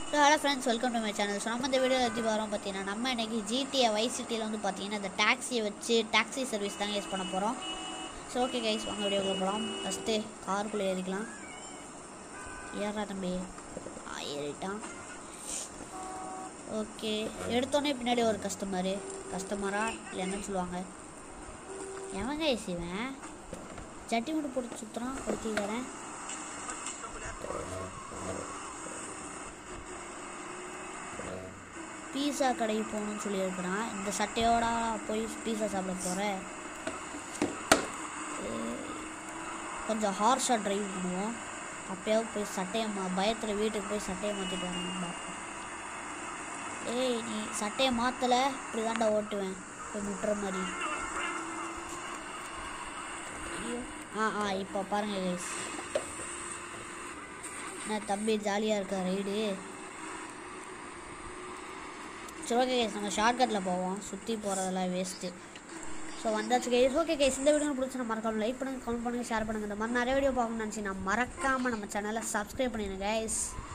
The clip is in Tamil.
so hello friends welcome to my channel so நம்ம இந்த வீடியோ பற்றி வரோம் பார்த்தீங்கன்னா நம்ம இன்னைக்கு ஜிடிஏ வை சிட்டியில் வந்து பார்த்தீங்கன்னா இந்த டாக்ஸியை வச்சு டாக்ஸி சர்வீஸ் தாங்க யூஸ் பண்ண போகிறோம் ஸோ ஓகே கைஸ் வாங்க வீடியோக்குள்ள போகலாம் ஃபஸ்ட்டு காருக்குள்ளே ஏறிக்கலாம் ஏறா தம்பி ஆ, ஏறிட்டான் ஓகே எடுத்தோடனே பின்னாடி ஒரு கஸ்டமரு கஸ்டமரா இல்லை என்னன்னு சொல்லுவாங்க எவன் கைஸ் இவன் ஜட்டி மட்டும் போட்டு சுற்றுறான் ஒருத்தி வரேன் பீஸா கடைக்கு போகணும்னு சொல்லியிருக்கிறான் இந்த சட்டையோட போய் பீஸா சாப்பிட போகிறேன் கொஞ்சம் ஹார்ஷாக ட்ரைவ் பண்ணுவோம் அப்பயாவது போய் சட்டையை மா பயத்தில் வீட்டுக்கு போய் சட்டையை மாற்றிட்டு வரணும் பார்ப்போம் ஏய் நீ சட்டையை மாற்றலை இப்படி தாண்டா ஓட்டுவேன் போய் முட்டுற மாதிரி ஐயோ ஆ ஆ இப்போ பாருங்கள் கைஸ் என்ன தம்பி ஜாலியாக இருக்கா ரைடு சரி ஓகே கேஸ் நம்ம ஷார்ட்கட்டில் போவோம் சுற்றி போகிறதெல்லாம் வேஸ்ட்டு ஸோ வந்தாச்சு கேஸ் ஓகே கேஸ் இந்த வீடியோ பிடிச்சி நம்ம மறக்காம லைக் பண்ணுங்கள் கமெண்ட் பண்ணுங்கள் ஷேர் பண்ணுங்கள் இந்த மாதிரி நிறைய வீடியோ பார்க்கணும்னு நினச்சி நான் மறக்காமல் நம்ம சேனலை சப்ஸ்கிரைப் பண்ணிடுங்க கைஸ்